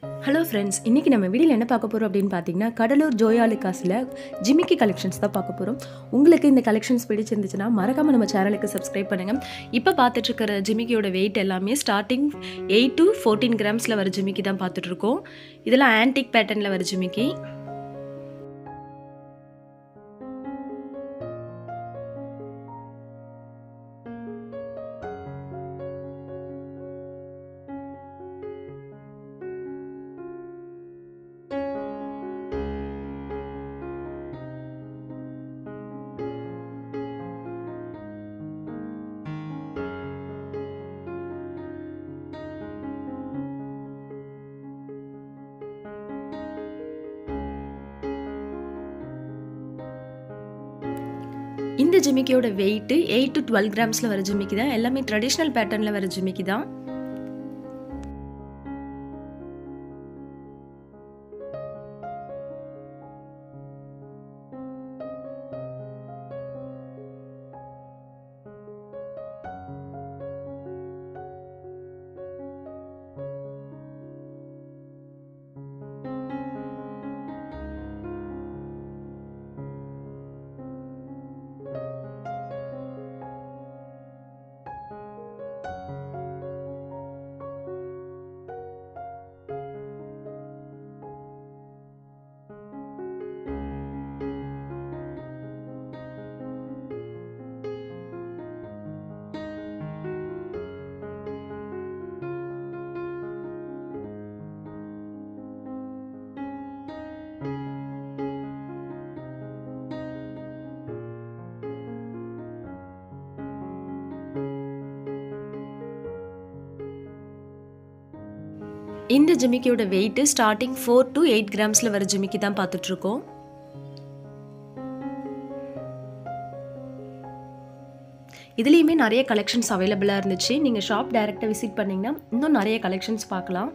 hello friends இன்றைக்கி நம்ம வீடியோவில் என்ன பார்க்க போகிறோம் அப்படின்னு பார்த்தீங்கன்னா கடலூர் ஜோயாலுக்காஸில் ஜிமிக்கி கலெக்ஷன்ஸ் தான் பார்க்க போகிறோம் உங்களுக்கு இந்த கலெக்ஷன்ஸ் பிடிச்சிருந்துச்சுன்னா மறக்காமல் நம்ம சேனலுக்கு சப்ஸ்கிரைப் பண்ணுங்கள் இப்போ பார்த்துட்ருக்கிற ஜிமிக்கியோட வெயிட் எல்லாமே ஸ்டார்டிங் எயிட் டு ஃபோர்டீன் கிராம்ஸில் வர ஜிமிக்கி தான் பார்த்துட்ருக்கோம் இதெல்லாம் ஆன்டிக் பேட்டர்னில் வர ஜிமிக்கி இந்த ஜிமிக்கியோட வெயிட்டு எயிட் டு டுவெல் கிராம்ஸில் வர ஜிமிக்கி தான் எல்லாமே ட்ரெடிஷ்னல் பேட்டர்னில் வர ஜிமிக்கி தான் இந்த ஜிமிக்கியோட weight starting four to eight கிராம்ஸில் வர ஜிமிக்கி தான் பார்த்துட்ருக்கோம் இதுலேயுமே நிறைய கலெக்ஷன்ஸ் அவைலபிளாக இருந்துச்சு நீங்கள் ஷாப் டைரெக்டாக விசிட் பண்ணிங்கன்னா இன்னும் நிறைய கலெக்ஷன்ஸ் பார்க்கலாம்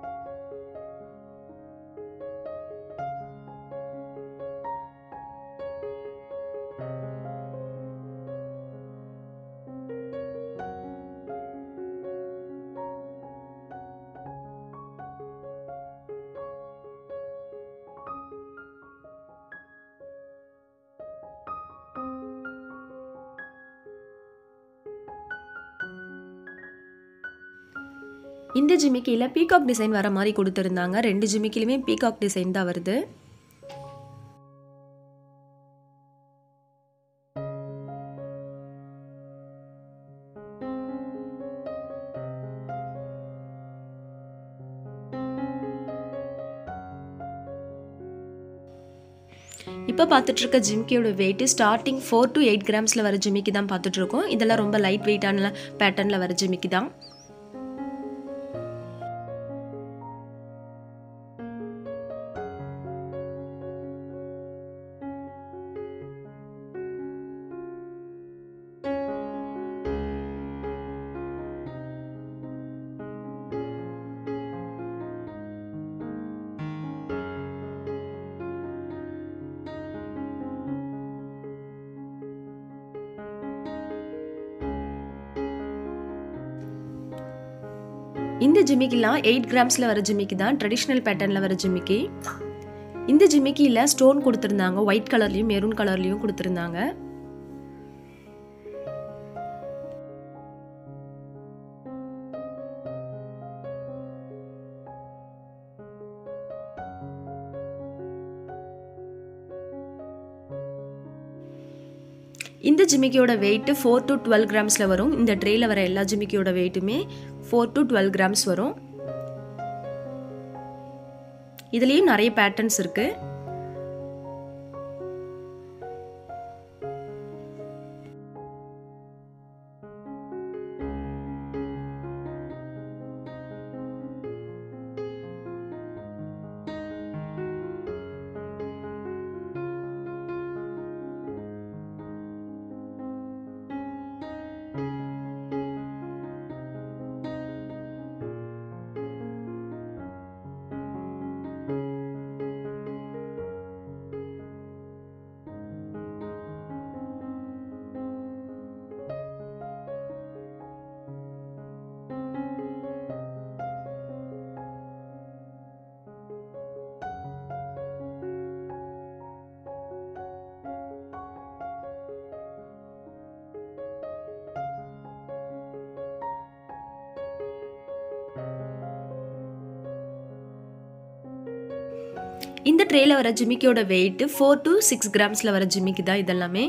இந்த ஜிமிக்கியில் பீகாக் டிசைன் வர மாதிரி கொடுத்துருந்தாங்க ரெண்டு ஜிமிக்கிலுமே பீகாக் டிசைன் தான் வருது இப்போ பார்த்துட்டு இருக்க ஜிமிக்கியோட weight starting four to eight கிராம்ஸில் வர ஜிமிக்கி தான் பார்த்துட்டு இருக்கோம் இதெல்லாம் ரொம்ப லைட் வெயிட்டான பேட்டர்னில் வர ஜிமிக்கி தான் இந்த ஜிமிக்கிலாம் எயிட் கிராம்ஸில் வர ஜிமிக்கி தான் ட்ரெடிஷ்னல் பேட்டர்னில் வர ஜிமிக்கி இந்த ஜிமிக்கியில் ஸ்டோன் கொடுத்துருந்தாங்க ஒயிட் கலர்லேயும் மெரூன் கலர்லேயும் கொடுத்துருந்தாங்க இந்த ஜிமிக்கியோட வெயிட்டு ஃபோர் டு டுவெல் கிராம்ஸில் வரும் இந்த ட்ரேயில் வர எல்லா ஜிமிக்கியோட வெயிட்டுமே ஃபோர் டு டுவெல் கிராம்ஸ் வரும் இதுலேயும் நிறைய பேட்டர்ன்ஸ் இருக்குது இந்த ட்ரேயில் வர ஜிமிக்கியோட வெயிட் ஃபோர் டு சிக்ஸ் கிராம்ஸில் வர ஜிமிக்கி தான் இதெல்லாமே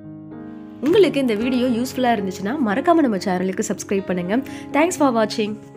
உங்களுக்கு இந்த வீடியோ யூஸ்ஃபுல்லாக இருந்துச்சுன்னா மறக்காமல் நம்ம சேனலுக்கு சப்ஸ்கிரைப் பண்ணுங்கள் தேங்க்ஸ் ஃபார் வாட்சிங்